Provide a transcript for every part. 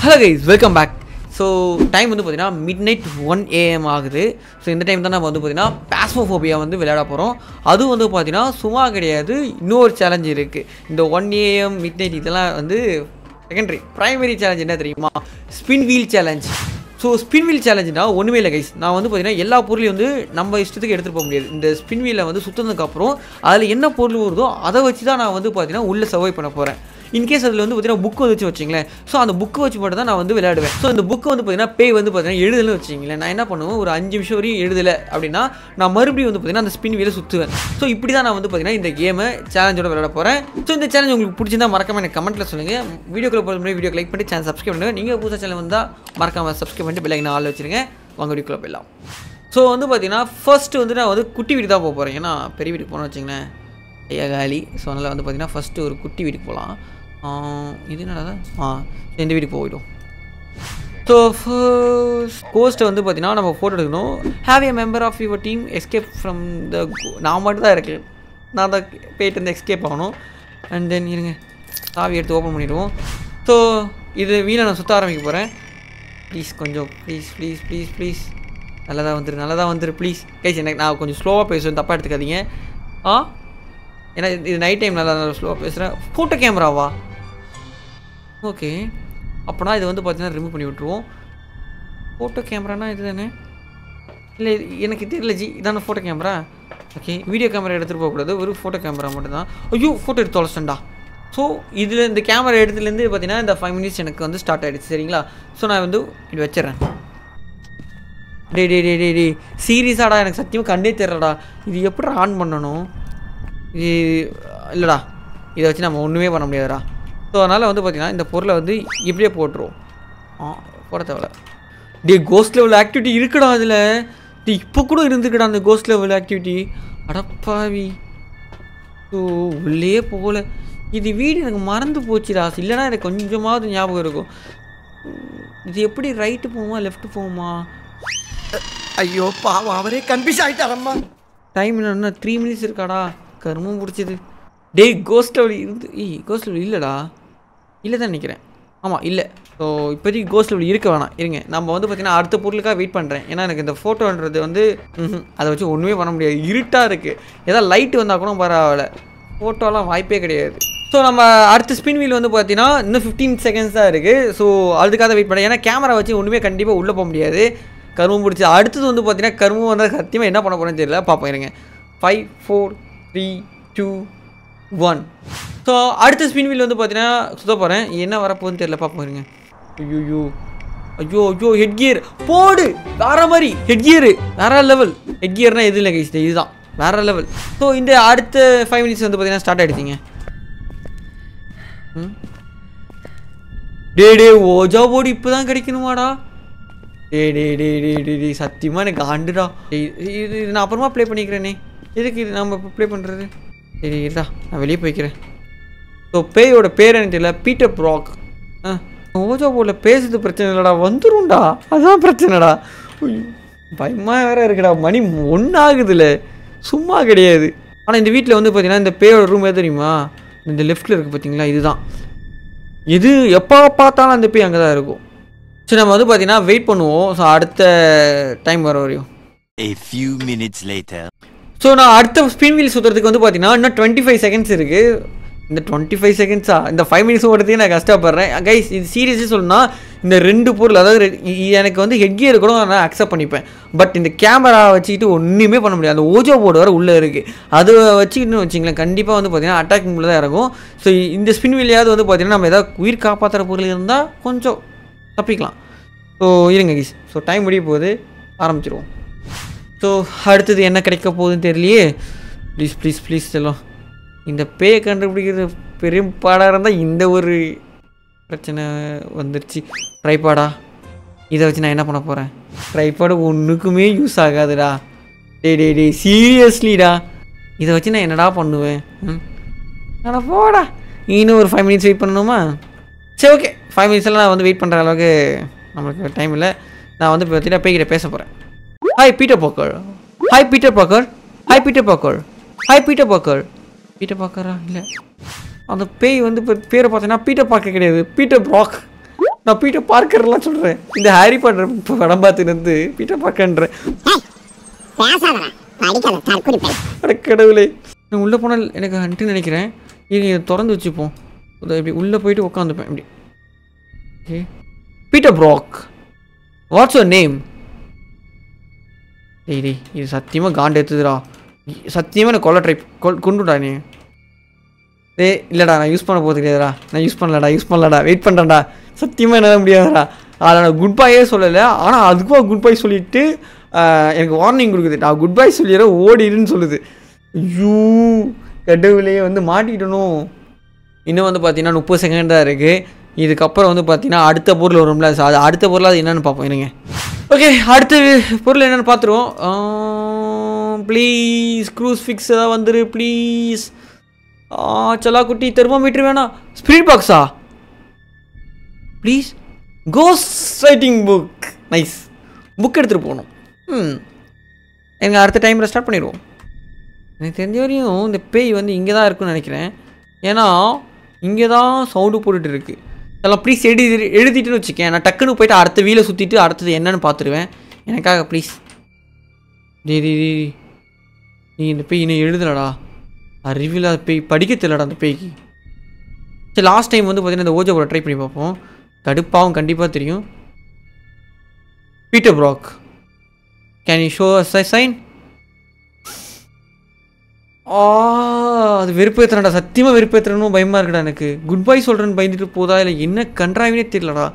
Hello guys welcome back so time வந்து பார்த்தீங்கன்னா midnight one AM ஆகுது so இந்த டைம் தான் நம்ம வந்து பார்த்தீங்கன்னா பாஸ்மோஃபோபியா வந்து விளையாட போகிறோம் அதுவும் வந்து பார்த்தீங்கன்னா சும்மா கிடையாது இன்னொரு சேலஞ்ச் இருக்குது இந்த ஒன் ஏஎம் மிட் நைட் இதெல்லாம் வந்து செகண்டரி ப்ரைமரி சேலஞ்ச் என்ன தெரியுமா spin wheel challenge so spin wheel சேலஞ்சுனா ஒன்றுமே இல்லை கைஸ் நான் வந்து பார்த்தீங்கன்னா எல்லா பொருளையும் வந்து நம்ம இஷ்டத்துக்கு எடுத்துகிட்டு போக முடியாது இந்த ஸ்பின் வீலை வந்து சுற்றினதுக்கப்புறம் அதில் என்ன பொருள் வருதோ அதை வச்சு தான் நான் வந்து பார்த்தீங்கன்னா உள்ளே சர்வை பண்ண போகிறேன் இன்கேஸ் அதில் வந்து பார்த்தீங்கன்னா புக்கு வச்சு வச்சிங்களேன் ஸோ அந்த புக்கு வச்சு மட்டும் தான் நான் வந்து விளையாடுவேன் ஸோ இந்த புக்கு வந்து பார்த்தீங்கன்னா பேய் வந்து பார்த்தீங்கன்னா எழுதலன்னு வச்சிங்களேன் நான் என்ன பண்ணுவேன் ஒரு அஞ்சு நிமிஷம் வரையும் எழுதலை அப்படின்னா நான் மறுபடியும் வந்து பார்த்தீங்கன்னா அந்த ஸ்பின் வீலை சுற்றுவேன் ஸோ இப்படி தான் நான் வந்து பார்த்தீங்கன்னா இந்த கேமை சேலஞ்சோட விளையாட போகிறேன் ஸோ இந்த சேலஞ்ச் உங்களுக்கு பிடிச்சிருந்தா மறக்காம எனக்கு கமெண்ட்டில் சொல்லுங்கள் வீடியோக்குள்ள போகிற முன்னாடி வீடியோ லைக் பண்ணி சேனல் சப்ஸ்கிரைப் பண்ணுங்கள் நீங்கள் புதுசாக சேனல் வந்தால் மறக்காம சப்ஸ்கிரைப் பண்ணிட்டு பெல்லைக்கு ஆள் வச்சிருங்க வாங்க வீடியோக்குள்ள போயிடலாம் ஸோ வந்து பார்த்தீங்கன்னா ஃபர்ஸ்ட் வந்து நான் வந்து குட்டி வீடு தான் போக போகிறேன் ஏன்னா பெரிய வீட்டுக்கு போனோம்னு வச்சுங்களேன் ஐயா காலி ஸோ அதனால் வந்து பார்த்தீங்கன்னா ஃபஸ்ட்டு ஒரு குட்டி வீட்டுக்கு போகலாம் இது என்னடா ஆ இந்த வீட்டுக்கு போயிடும் ஸோ கோஸ்ட்டை வந்து பார்த்தீங்கன்னா நம்ம ஃபோட்டோ எடுக்கணும் have a member of your team escape from the நான் மட்டும் தான் இருக்கேன் நான் தான் போயிட்டு இருந்து எஸ்கேப் ஆகணும் அண்ட் தென் இருங்க சாவி எடுத்து ஓப்பன் பண்ணிவிடுவோம் ஸோ இது வீணை நான் சுற்ற ஆரம்பிக்க போகிறேன் ப்ளீஸ் கொஞ்சம் ப்ளீஸ் ப்ளீஸ் ப்ளீஸ் ப்ளீஸ் நல்லதாக வந்துரு நல்லதாக வந்துரு ப்ளீஸ் கைஸ் எனக்கு நான் கொஞ்சம் ஸ்லோவாக பேசுவேன் தப்பாக எடுத்துக்காதீங்க ஆ ஏன்னா இது- இது நைட் டைம் நல்லா ஸ்லோவாக பேசுகிறேன் ஃபோட்டோ கேமராவா ஓகே அப்போனா இது வந்து பார்த்தீங்கன்னா ரிமூவ் பண்ணி விட்ருவோம் ஃபோட்டோ கேமரானா இது தானே இல்லை இது எனக்கு தெரியல ஜி இதான photo camera okay video camera எடுத்துகிட்டு போகக்கூடாது ஒரு ஃபோட்டோ கேமரா மட்டும்தான் ஐயோ ஃபோட்டோ எடுத்து தொலைச்சேன்டா ஸோ இதில் இந்த கேமரா எடுத்துலேருந்து பார்த்தீங்கன்னா இந்த ஃபைவ் மினிட்ஸ் எனக்கு வந்து ஸ்டார்ட் ஆகிடுச்சு சரிங்களா ஸோ நான் வந்து இது வச்சிடுறேன் டே டே டே டே டே சீரியஸாடா எனக்கு சத்தியமாக கண்டே தெரியலடா இது எப்படி ஆன் பண்ணணும் இது இல்லைடா இதை வச்சு நம்ம ஒன்றுமே பண்ண முடியாதுடா ஸோ அதனால் வந்து பார்த்தீங்கன்னா இந்த பொருளை வந்து இப்படியே போட்டுருவோம் ஆ போட தேவையில்ல டே கோஸ்ட் லெவல் ஆக்டிவிட்டி இருக்குடா அதில் டே இப்போ கூட இருந்துக்குடா அந்த கோஸ்ட் லெவல் ஆக்டிவிட்டி அடப்பாவி ஸோ உள்ளே போகல இது வீடு எனக்கு மறந்து போச்சுடா இல்லைனா எனக்கு கொஞ்சமாவது ஞாபகம் இருக்கும் இது எப்படி ரைட்டு போகுமா லெஃப்ட் போகுமா ஐயோ பாவம் அவரே கன்ஃபியூஸ் ஆயிட்டாரம்மா டைம் என்ன த்ரீ மினிட்ஸ் இருக்காடா கருமம் பிடிச்சது டேய் கோஸ்ட் லெவல் இருந்து ஏய் கோஸ்ட் லெவல் இல்லைடா இல்லை தான் நினைக்கிறேன் ஆமாம் இல்லை ஸோ இப்போதைக்கு கோஸ்ட் லெவல் இருக்க வேணாம் இருங்க நம்ம வந்து பார்த்தீங்கன்னா அடுத்த பொருளுக்காக வெயிட் பண்ணுறேன் ஏன்னா எனக்கு இந்த ஃபோட்டோன்றது வந்து ம்ஹும், அதை வச்சு ஒன்றுமே பண்ண முடியாது இருட்டாக இருக்குது ஏதாவது லைட் வந்தால் கூட பரவாயில்ல ஃபோட்டோலாம் வாய்ப்பே கிடையாது ஸோ நம்ம அடுத்த ஸ்பின் வீல் வந்து பார்த்தீங்கன்னா இன்னும் ஃபிஃப்டீன் செகண்ட்ஸ் தான் இருக்குது ஸோ அதுக்காக வெயிட் பண்ணேன் ஏன்னா கேமரா வச்சு ஒன்றுமே கண்டிப்பாக உள்ளே போக முடியாது கரும்பு பிடிச்சி அடுத்தது வந்து பார்த்தீங்கன்னா கரும்பு வந்தால் சத்தியமாக என்ன பண்ண போகிறேன்னு தெரியல பார்ப்போம் இருங்க five four three two one so அடுத்த ஸ்பின் வீல் வந்து பார்த்தீங்கன்னா சுத்த போகிறேன் என்ன வரப்போகுதுன்னு தெரியல பார்ப்போம் இருங்க ஐயோ ஐயோ ஐயோ ஹெட் கியர் போடு வேற மாதிரி ஹெட் கியரு வேற லெவல் ஹெட் கியர்னால் எது இல்லை கைஸ் இதுதான் வேற லெவல் ஸோ இந்த அடுத்த ஃபைவ் மினிட்ஸ் வந்து பார்த்தீங்கன்னா ஸ்டார்ட் ஆகிடுச்சிங்க ம் டே டே ஓஜா போர்டு இப்போ தான் கிடைக்கணுமாடா டே டே டே டே டே டே சத்தியமாக எனக்கு ஆண்டுடா டேய், இது இது நான் அப்புறமா ப்ளே பண்ணிக்கிறேனே எதுக்கு இது நம்ம இப்போ ப்ளே பண்ணுறது சரி இருடா நான் வெளியே போய்க்கிறேன் ஸோ பேயோட பேர் எனக்கு தெரியல பீட்டர் ப்ராக் ஆ ஓஜா போர்டில் பேசுறது பிரச்சனை இல்லைடா வந்துரும்டா அதான் பிரச்சனைடா ஐயோ, பயமா வேற இருக்குடா மணி ஒன்று ஆகுதுல சும்மா கிடையாது ஆனால் இந்த வீட்டில் வந்து பார்த்தீங்கன்னா இந்த பேயோட ரூம் எது தெரியுமா இந்த லெஃப்ட்டில் இருக்குது பார்த்தீங்களா இதுதான் இது எப்போ பார்த்தாலும் அந்த பேய் அங்கே தான் இருக்கும் சரி நம்ம வந்து பார்த்தீங்கன்னா வெயிட் பண்ணுவோம் ஸோ அடுத்த டைம் வர வரையும் A few minutes later. So நான் அடுத்த ஸ்பின் வீல் சுற்றுறதுக்கு வந்து பார்த்தீங்கன்னா இன்னும் டுவெண்ட்டி ஃபைவ் செகண்ட்ஸ் இருக்குது இந்த டுவெண்ட்டி ஃபைவ் செகண்ட்ஸா இந்த ஃபைவ் மினிட்ஸ் ஓடுறதுக்கு நான் கஷ்டப்படுறேன் கைஸ் இது சீரியஸாக சொல்லணும்னா இந்த ரெண்டு பொருள் அதாவது ரெ- இ- எனக்கு வந்து ஹெட் கியர் கூட நான் அக்செப்ட் பண்ணிப்பேன் பட் இந்த கேமரா வச்சுக்கிட்டு ஒன்றுமே பண்ண முடியாது அந்த ஓஜோ போர்டு வர உள்ளே இருக்குது அதை வச்சுக்கிட்டு வச்சிங்களேன் கண்டிப்பாக வந்து பார்த்தீங்கன்னா அட்டாக்கிங் தான் இறங்கும் ஸோ இந்த ஸ்பின் வீலையாவது வந்து பார்த்தீங்கன்னா நம்ம ஏதாவது உயிர் காப்பாற்றுற பொருள் இருந்தால் கொஞ்சம் தப்பிக்கலாம் ஸோ இருங்க கீஸ் ஸோ டைம் முடிய போகுது ஆரம்பிச்சிருவோம் ஸோ அடுத்தது என்ன கிடைக்க போகுதுன்னு தெரியலையே ப்ளீஸ் ப்ளீஸ் ப்ளீஸ் செல்லம் இந்த பேயை கண்டுபிடிக்கிறது பெரும் பாடாக இருந்தால் இந்த ஒரு பிரச்சனை வந்துருச்சு ட்ரைபாடா இதை வச்சு நான் என்ன பண்ண போகிறேன் ட்ரைபாடு ஒன்றுக்குமே யூஸ் ஆகாதுடா டேய் டேய் டேய் சீரியஸ்லிடா இதை வச்சு நான் என்னடா பண்ணுவேன் ம் அட போடா இன்னும் ஒரு ஃபைவ் மினிட்ஸ் வெயிட் பண்ணணுமா சரி ஓகே ஃபைவ் மினிட்ஸ்லாம் நான் வந்து வெயிட் பண்ணுற அளவுக்கு நம்மளுக்கு டைம் இல்லை நான் வந்து பார்த்தீங்கன்னா பேய்கிட்ட பேச போகிறேன் hi Peter Parker hi Peter Parker hi Peter Parker hi Peter Parker Peter பாக்கரா இல்லை அந்த பேய் வந்து இப்போ பேரை பார்த்தீங்கன்னா பீட்டர் பாக்கர் கிடையாது பீட்டர் ப்ராக் நான் பீட்டர் பார்க்கர்லாம் சொல்கிறேன் இந்த ஹாரி பாட்டர் படம் பார்த்துட்டு வந்து பீட்டர் பார்க்கன்றேன் பேசாதடா படிக்காத தற்கொலை பையன் அட கடவுளே நான் உள்ளே போனால் எனக்கு ஹண்ட்டு நினைக்கிறேன் இது இதை திறந்து வச்சுப்போம் இதோ இப்படி உள்ளே போயிட்டு உட்காந்துப்பேன் இப்படி okay Peter Prag what's your name டேய் டேய் இது சத்தியமாக காண்டு எடுத்துதுடா சத்தியமாக நான் கொல்ல ட்ரை கொல் கொண்டுடா நீ டேய் இல்லைடா நான் யூஸ் பண்ண போகிறது கிடையாதுடா நான் யூஸ் பண்ணலடா யூஸ் பண்ணலடா வெயிட் பண்ணுறேன்டா சத்தியமாக என்னால் முடியாதுடா அதில் நான் குட் பையே சொல்லலை ஆனால் அதுக்கும் குட் பை சொல்லிட்டு ஆஹ், எனக்கு வார்னிங் கொடுக்குது நான் குட் பை சொல்லிடுறேன் ஓடிடுன்னு சொல்லுது ஐயோ கடவுளே வந்து மாட்டிக்கிட்டணும் இன்னும் வந்து பார்த்தீங்கன்னா முப்பது செகண்ட் தான் இருக்குது இதுக்கப்புறம் வந்து பார்த்தீங்கன்னா அடுத்த பொருள் வரும்ல so அது அடுத்த பொருள் அது என்னென்னு பார்ப்போம் இருங்க ஓகே அடுத்த பொருள் என்னென்னு பார்த்துருவோம் ப்ளீஸ் க்ரூஸ் ஃபிக்ஸ் ஏதாவது வந்துரு ப்ளீஸ் சலா குட்டி தெர்மோமீட்டர் வேணாம் ஸ்பிரிட் பாக்ஸா ப்ளீஸ் கோஸ் ரைட்டிங் புக் நைஸ் புக் எடுத்துகிட்டு போகணும் ம் எனக்கு அடுத்த டைமில் ஸ்டார்ட் பண்ணிடுவோம் எனக்கு தெரிஞ்ச வரையும் இந்த பேய் வந்து இங்கே தான் இருக்குன்னு நினைக்கிறேன் ஏன்னா இங்கே தான் சவுண்டு போட்டுட்டு இருக்கு இதெல்லாம் ப்ளீஸ் எழுதி எழுதிட்டுன்னு வச்சுக்கேன் நான் டக்குன்னு போயிட்டு அடுத்த வீலை சுற்றிட்டு அடுத்தது என்னன்னு பார்த்துருவேன் எனக்காக ப்ளீஸ் டே டே டே டே. நீ இந்த பேய் இன்னும் எழுதலடா அறிவில்லா பேய் படிக்க தெரியலடா அந்த பேய்க்கு சரி லாஸ்ட் டைம் வந்து பார்த்தீங்கன்னா இந்த ஓஜோவோட ட்ரை பண்ணி பார்ப்போம் கடுப்பாவும் கண்டிப்பாக தெரியும் Peter Prag can you show sign ஆ அது வெறுப்பேற்றுறடா சத்தியமாக வெறுப்பேற்றுறணும் பயமாக இருக்குடா எனக்கு குட் பை சொல்கிறேன்னு பயந்துட்டு போதா இல்லை என்ன கன்றாவினே தெரியலடா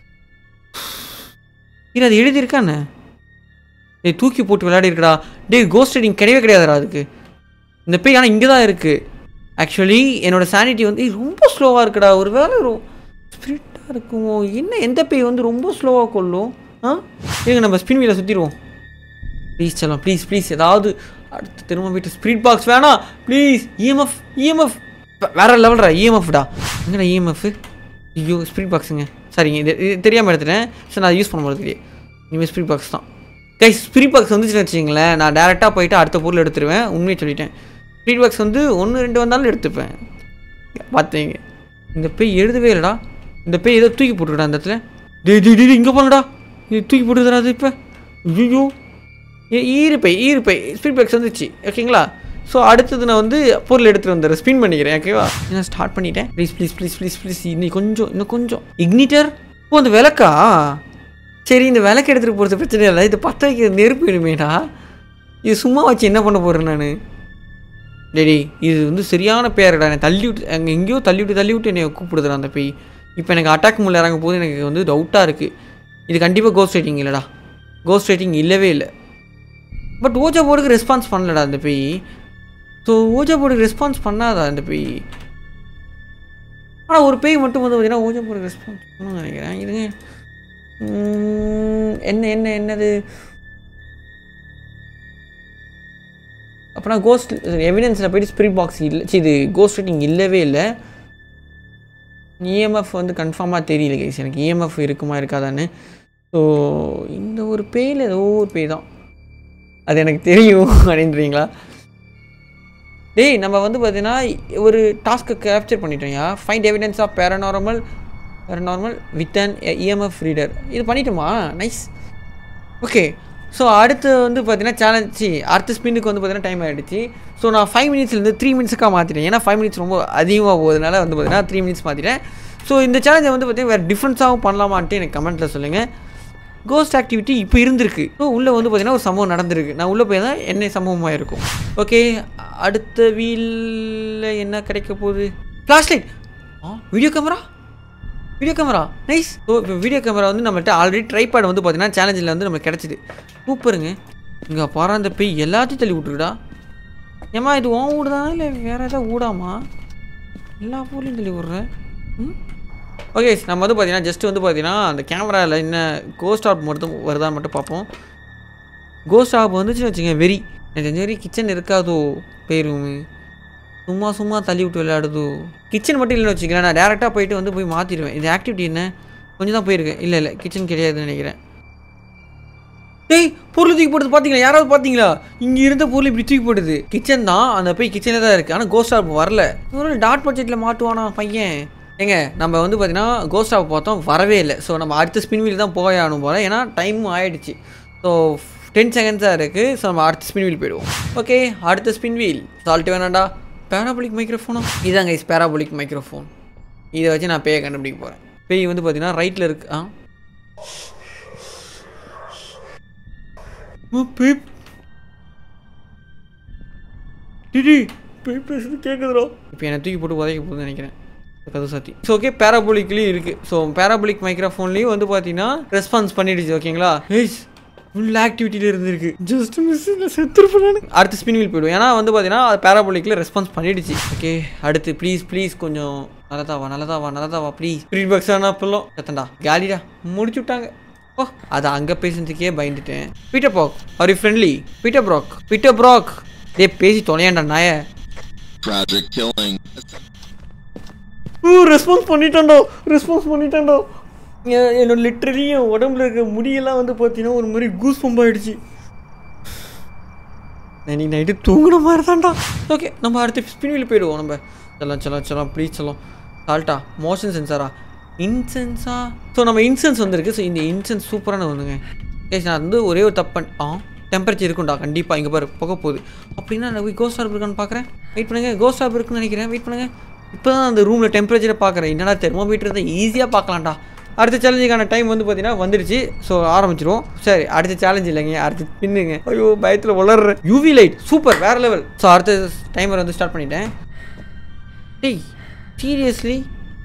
இல்லை அது எழுதியிருக்கானே டேய் தூக்கி போட்டு விளையாடி இருக்கடா டேய் கோஸ்ட் ரைடிங் கிடையவே கிடையாதுடா அதுக்கு இந்த பேய் ஆனால் இங்கே தான் இருக்குது ஆக்சுவலி என்னோட சானிட்டி வந்து ஏய், ரொம்ப ஸ்லோவாக இருக்குடா ஒரு வேலை ஸ்பிரிட்டாக இருக்குமோ என்ன எந்த பேய் வந்து ரொம்ப ஸ்லோவாக கொள்ளும் ஆ இருங்க நம்ம ஸ்பின் வீலை சுற்றிடுவோம் ப்ளீஸ் செல்லாம் ப்ளீஸ் ப்ளீஸ் ஏதாவது அடுத்து திரும்ப வீட்டு ஸ்பீட் பாக்ஸ் வேணாம் ப்ளீஸ் இஎம்எஃப் இஎம்எஃப் வேற லெவல்ரா இஎம்எஃப்டா எங்கடா இஎம்எஃப் ஐயோ ஸ்பீட் பாக்ஸுங்க சரிங்க இது இது தெரியாமல் எடுத்துட்டேன் சரி நான் யூஸ் பண்ண போகிறது இல்லையே இனிமேல் ஸ்பீட் பாக்ஸ் தான் கை ஸ்பீட் பாக்ஸ் வந்துச்சுன்னு வச்சுங்களேன் நான் டேரெக்டாக போயிட்டு அடுத்த பொருள் எடுத்துருவேன் உண்மையை சொல்லிட்டேன் ஸ்பீட் பாக்ஸ் வந்து ஒன்று ரெண்டு வந்தாலும் எடுத்துப்பேன் பார்த்தீங்க இந்த பேய் எழுதவே இல்லைடா இந்த பேய் ஏதோ தூக்கி போட்டுருடா அந்த இடத்துல டே டே டே இங்கே போனடா இது தூக்கி போட்டுதுடா அது இப்போ ஐயோ ஈருப்பை ஈருப்பை ஸ்பீட் பேக்ஸ் வந்துச்சு ஓகேங்களா ஸோ அடுத்தது நான் வந்து பொருள் எடுத்துகிட்டு வந்துடுறேன் ஸ்பின் பண்ணிக்கிறேன் ஓகேவா நான் ஸ்டார்ட் பண்ணிட்டேன் please please please please please இன்னும் கொஞ்சம் இன்னும் கொஞ்சம் இக்னிட்டர் ஓ அந்த விளக்கா சரி இந்த விளக்கு எடுத்துகிட்டு போகிறது பிரச்சனை இல்லை இது பற்ற வைக்கிற நெருப்பு வேணுமேடா இது சும்மா வச்சு என்ன பண்ண போகிறேன் நான் டேடி இது வந்து சரியான பேருடா என்னை தள்ளி விட்டு அங்கே எங்கேயோ தள்ளி விட்டு தள்ளி விட்டு என்னை கூப்பிடுதுடா அந்த பேய் இப்போ எனக்கு அட்டாக் முள்ள இறங்கும் போது எனக்கு வந்து டவுட்டாக இருக்குது இது கண்டிப்பாக கோஸ்ட் ரைட்டிங் இல்லைடா கோஸ்ட் ரைட்டிங் இல்லவே இல்லை பட் ஓஜா போர்டுக்கு ரெஸ்பான்ஸ் பண்ணலடா அந்த பேய் ஸோ ஓஜா போர்டுக்கு ரெஸ்பான்ஸ் பண்ணாதா அந்த பேய் ஆனால் ஒரு பேய் மட்டும் வந்து பார்த்தீங்கன்னா ஓஜா போர்டுக்கு ரெஸ்பான்ஸ் பண்ணணும்னு நினைக்கிறேன் இதுங்க உம், என்ன என்ன என்னது அப்போனா கோஸ்ட் எவிடன்ஸில் போயிட்டு ஸ்பிரிட் பாக்ஸ் இல்லை சி இது கோஸ்ட் ரைட்டிங் இல்லவே இல்லை இஎம்எஃப் வந்து கன்ஃபார்மாக தெரியல கைஸ் எனக்கு இஎம்எஃப் இருக்குமா இருக்காதான்னு ஸோ இந்த ஒரு பேயில் ஏதோ ஒரு பேய் தான் அது எனக்கு தெரியும் அப்படின்றீங்களா டேய் நம்ம வந்து பார்த்தீங்கன்னா ஒரு டாஸ்க்கை கேப்சர் பண்ணிட்டோம்யா find evidence of paranormal paranormal with an EMF reader இது பண்ணிட்டோமா நைஸ் ஓகே ஸோ அடுத்து வந்து பார்த்தீங்கன்னா சேலஞ்சி அடுத்த ஸ்பின்னுக்கு வந்து பார்த்தீங்கன்னா டைம் ஆகிடுச்சு ஸோ நான் ஃபைவ் மினிட்ஸ்லேருந்து த்ரீ மினிட்ஸுக்காக மாற்றிட்டேன் ஏன்னா ஃபைவ் மினிட்ஸ் ரொம்ப அதிகமாக போகுதுனால வந்து பார்த்தீங்கன்னா த்ரீ மினிட்ஸ் மாற்றிட்டேன் ஸோ இந்த சேலஞ்சை வந்து பார்த்தீங்கன்னா வேறு டிஃப்ரென்ஸாகவும் பண்ணலாமான்ட்டு எனக்கு கமெண்ட்டில் சொல்லுங்கள் கோஸ்ட் ஆக்டிவிட்டி இப்போ இருந்திருக்கு ஸோ உள்ளே வந்து பார்த்தீங்கன்னா ஒரு சம்பவம் நடந்திருக்கு நான் உள்ளே போய் தான் என்ன சம்பவமாக இருக்கும் ஓகே அடுத்த வீலில் என்ன கிடைக்க போகுது ஃப்ளாஷ் லைட் ஆ video camera video camera nice so இப்போ வீடியோ கேமரா வந்து நம்மள்ட்ட ஆல்ரெடி ட்ரைபேட் வந்து பார்த்தீங்கன்னா சேலஞ்சில் வந்து நம்மளுக்கு கிடச்சிது சூப்பருங்க இங்கே பாரு அந்த போய் எல்லாத்தையும் தள்ளி விட்டுருடா ஏம்மா இது உன் வீடு தானே இல்லை வேறு ஏதாவது ஊடாமா எல்லா ஊர்லேயும் தள்ளி விட்றேன் ம் ஓகே நம்ம வந்து பார்த்தீங்கன்னா ஜஸ்ட் வந்து பார்த்தீங்கன்னா அந்த கேமராவில் என்ன கோஸ்ட் ஆப் மட்டும் வருதான்னு மட்டும் பார்ப்போம் கோஸ்ட் ஆப் வந்துச்சுன்னு வச்சுங்க வெறி எனக்கு தெரிஞ்ச வரை கிச்சன் இருக்காதோ பேரும் சும்மா சும்மா தள்ளி விட்டு விளையாடுதோ கிச்சன் மட்டும் இல்லைன்னு வச்சுக்கிறேன் நான் டேரெக்டாக போயிட்டு வந்து போய் மாற்றிடுவேன் இது ஆக்டிவிட்டி என்ன கொஞ்சம் தான் போயிருக்கேன் இல்லை இல்லை கிச்சன் கிடையாதுன்னு நினைக்கிறேன் டேய் பொருள் தூக்கி போடுது பார்த்தீங்களா யாராவது பார்த்தீங்களா இங்கே இருந்த பொருள் இப்படி தூக்கி போடுது கிச்சன் தான் அந்த போய் கிச்சனில் தான் இருக்குது ஆனால் கோஸ்ட் ஆப் வரல ஒரு டாட் பட்ஜெட்டில் மாட்டுவானா பையன் ஏங்க நம்ம வந்து பார்த்தீங்கன்னா கோஸ்டாவை பார்த்தோம் வரவே இல்லை ஸோ நம்ம அடுத்த ஸ்பின் வீல் தான் போய் ஆகணும் போல ஏன்னா டைமும் ஆயிடுச்சு ஸோ டென் செகண்ட்ஸாக இருக்குது ஸோ நம்ம அடுத்த ஸ்பின் வீல் போயிடுவோம் ஓகே அடுத்த ஸ்பின் வீல் சால்ட் வேணாண்டா பேராபோலிக் மைக்ரோஃபோனா இதாங்க இஸ் பேராபோலிக் மைக்ரோஃபோன் இதை வச்சு நான் பேயை கண்டுபிடிக்க போகிறேன் பேய் வந்து பார்த்தீங்கன்னா ரைட்டில் இருக்கு ஆ அம்மா, பேய் டிடி பேய் பேசுறது கேட்குதுடா இப்போ என்னை தூக்கி போட்டு உதைக்க போகுதுன்னு நினைக்கிறேன் கதை சாத்தி ஸோ ஓகே பேராபோலிக்லேயும் இருக்குது ஸோ பேராபோலிக் மைக்ரோஃபோன்லேயும் வந்து பார்த்தீங்கன்னா ரெஸ்பான்ஸ் பண்ணிடுச்சு ஓகேங்களா ஏய்ஸ் ஃபுல் ஆக்டிவிட்டியில் இருந்திருக்கு ஜஸ்ட் மிஸ் இல்லை செத்துருப்பேன் அடுத்து ஸ்பின் வீல் போயிடும் ஏன்னா வந்து பார்த்தீங்கன்னா அது பேராபோலிக்கில் ரெஸ்பான்ஸ் பண்ணிடுச்சு ஓகே அடுத்து ப்ளீஸ் ப்ளீஸ் கொஞ்சம் நல்லதாவா நல்லதாவா நல்லதாவா ப்ளீஸ் ஸ்பிரிட் பாக்ஸ் ஆனால் அப்பெல்லாம் கத்தண்டா காலிடா முடிச்சு விட்டாங்க ஓ அது அங்கே பேசுறதுக்கே பயந்துட்டேன் Peter Prag are you friendly Peter Prag Peter Prag டே பேசி தொலையாண்டா நாய Tragic killing. ரெஸ்பான்ஸ் பண்ணிட்டேன்டா ரெஸ்பான்ஸ் பண்ணிட்டேன்டா என் என்னோட லிட்ரலி என் உடம்புல இருக்க முடியெல்லாம் வந்து பார்த்தீங்கன்னா ஒரு மாதிரி கூஸ் பம்ப் ஆயிடுச்சு இன்னைக்கு நைட்டு தூங்குன மாதிரி தான்டா ஓகே நம்ம அடுத்து ஸ்பின் வீல் போயிடுவோம் நம்ம செல்லாம் செல்லாம் செல்லாம் ப்ளீஸ் செல்லாம் சால்ட்டா மோஷன் சென்சாரா இன்சென்ஸா ஸோ நம்ம இன்சென்ஸ் வந்திருக்கு ஸோ இந்த இன்சென்ஸ் சூப்பரான வந்துங்க கேஸ் நான் வந்து ஒரே ஒரு தப்பு ஆ டெம்பரேச்சர் இருக்கும்டா கண்டிப்பாக இங்கே பாரு புகை போகுது அப்படின்னா நான் போய் கோஸ்ட் ஆர்ப் இருக்கான்னு பார்க்குறேன் வெயிட் பண்ணுங்க கோஸ்ட் ஆர்ப் இருக்குன்னு நினைக்கிறேன் வெயிட் பண்ணுங்க இப்போ தான் அந்த ரூமில் டெம்பரேச்சரை பார்க்குறேன் என்னடா தெர்மோமீட்டர் தான் ஈஸியாக பார்க்கலாம்டா அடுத்த சேலஞ்சுக்கான டைம் வந்து பார்த்தீங்கன்னா வந்துடுச்சு ஸோ ஆரம்பிச்சிருவோம் சரி அடுத்த சேலஞ்ச் இல்லைங்க அடுத்து பின்னுங்க ஐயோ பயத்தில் வளர்ற யூவி லைட் சூப்பர் வேறு லெவல் ஸோ அடுத்த டைமர் வந்து ஸ்டார்ட் பண்ணிட்டேன் டேய் சீரியஸ்லி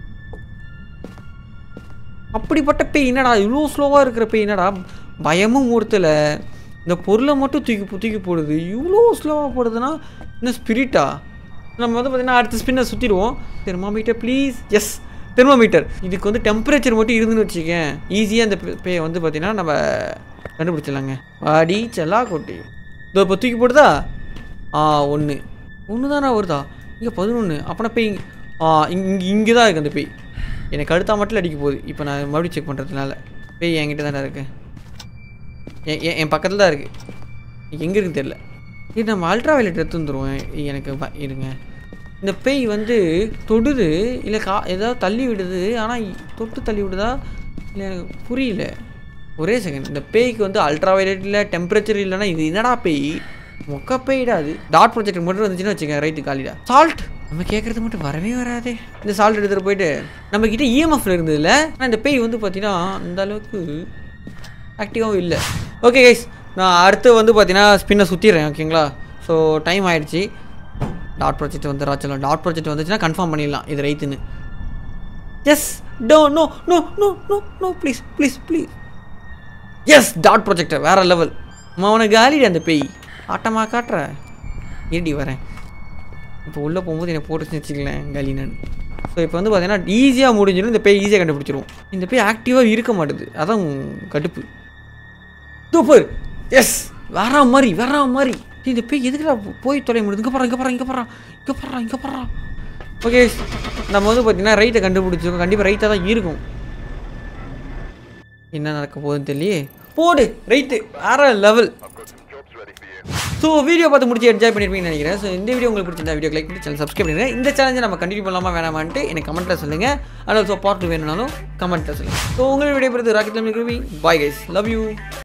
அப்படிப்பட்ட பேய் என்னடா இவ்வளோ ஸ்லோவாக இருக்கிற பேய் என்னடா பயமும் மூர்த்தில் இந்த பொருளை மட்டும் தூக்கி போ- தூக்கி போடுது இவ்வளோ ஸ்லோவாக போடுதுன்னா என்ன ஸ்பிரிட்டா நம்ம வந்து பார்த்தீங்கன்னா அடுத்த ஸ்பின்னை சுற்றிடுவோம் தெர்மாமீட்டர் ப்ளீஸ் எஸ் தெர்மாமீட்டர் இதுக்கு வந்து டெம்பரேச்சர் மட்டும் இருந்துன்னு வச்சுக்கேன் ஈஸியாக இந்த பே- பேயை வந்து பார்த்தீங்கன்னா நம்ம கண்டுபிடிச்சிடலாங்க வாடி செல்லா கொட்டி இதோ இப்போ தூக்கி போடுதா ஆ ஒன்று ஒன்று தானே வருதா இங்கே பதினொன்று அப்போனா பேய் இங்க- ஆ இங்கே இங்கே தான் இருக்குது அந்த பேய் எனக்கு அடுத்தா மட்டும் அடிக்க போகுது இப்போ நான் மறுபடியும் செக் பண்ணுறதுனால பேய் என்கிட்ட தானே இருக்கு என் என் என் பக்கத்தில் தான் இருக்குது எங்கே இருக்குன்னு தெரில இது நம்ம அல்ட்ரா வயலட் எடுத்து வந்துடுவோம் எனக்கு ப- இருங்க இந்த பேய் வந்து தொடுது இல்லை கா ஏதாவது தள்ளி விடுது ஆனால் தொட்டு தள்ளி விடுதா இல்லை எனக்கு புரியல ஒரே செகண்ட் இந்த பேய்க்கு வந்து அல்ட்ரா வயலட் இல்லை டெம்பரேச்சர் இல்லைன்னா இது என்னடா பேய் மொக்க பேய்டா அது டாட் ப்ராஜெக்ட் மட்டும் வந்துச்சுன்னு வச்சுக்கோங்க ரைட்டு காலிடா சால்ட் நம்ம கேட்குறது மட்டும் வரவே வராதே இந்த சால்ட் எடுத்துகிட்டு போயிட்டு நம்மக்கிட்ட இஎம்எஃப்ல இருந்ததுல ஆனால் இந்த பேய் வந்து பார்த்தீங்கன்னா அந்த அளவுக்கு ஆக்டிவாகவும் இல்லை ஓகே கைஸ் நான் அடுத்து வந்து பார்த்தீங்கன்னா ஸ்பின்னை சுற்றிடுறேன் ஓகேங்களா ஸோ டைம் ஆயிடுச்சு டாட் ப்ராஜெக்ட் வந்து ராச்சலாம் டாட் ப்ராஜெக்ட் வந்துச்சுன்னா கன்ஃபார்ம் பண்ணிடலாம் இது ரைட்டுன்னு எஸ் டோ no no no no no please please please yes dot projector வேற லெவல் அவனை காலிடி அந்த பேய் ஆட்டமாக காட்டுற இருடி வரேன் இப்போ உள்ளே போகும்போது என்னை போட்டு வச்சுக்கலேன் காலி நான் ஸோ இப்போ வந்து பார்த்தீங்கன்னா ஈஸியாக முடிஞ்சிடும் இந்த பேய் ஈஸியாக கண்டுபிடிச்சிருவோம் இந்த பேய் ஆக்டிவாக இருக்க மாட்டுது அதான் கடுப்பு சூப்பர் எஸ் வேற மாதிரி வேற மாதிரி டேய், இந்த பேய் எதுக்குடா போய் தொலை முடியுது இங்கே போகிறான் இங்கே போகிறான் இங்கே போகிறான் இங்கே போகிறான் இங்கே போகிறான் ஓகே நம்ம வந்து பார்த்தீங்கன்னா ரைட்டை கண்டுபிடிச்சிருக்கோம் கண்டிப்பாக ரைட்டாக தான் இருக்கும் என்ன நடக்க போகுதுன்னு தெரியலையே போடு ரைட்டு வேற லெவல் ஸோ வீடியோ பார்த்து முடிச்சு என்ஜாய் பண்ணிருப்பீங்கன்னு நினைக்கிறேன் ஸோ இந்த வீடியோ உங்களுக்கு பிடிச்சிருந்தா வீடியோ லைக் பண்ணி சேனல் சப்ஸ்கிரைப் பண்ணுங்க இந்த சேலஞ்சை நம்ம கண்டினியூ பண்ணலாமா வேணாமான்ட்டு எனக்கு கமெண்ட்டில் சொல்லுங்கள் அண்ட் ஆல்சோ பார்ட் வேணும்னாலும் கமெண்ட்டில் சொல்லுங்கள் ஸோ உங்களை வீடியோ பொறுத்து rocket boy guys love you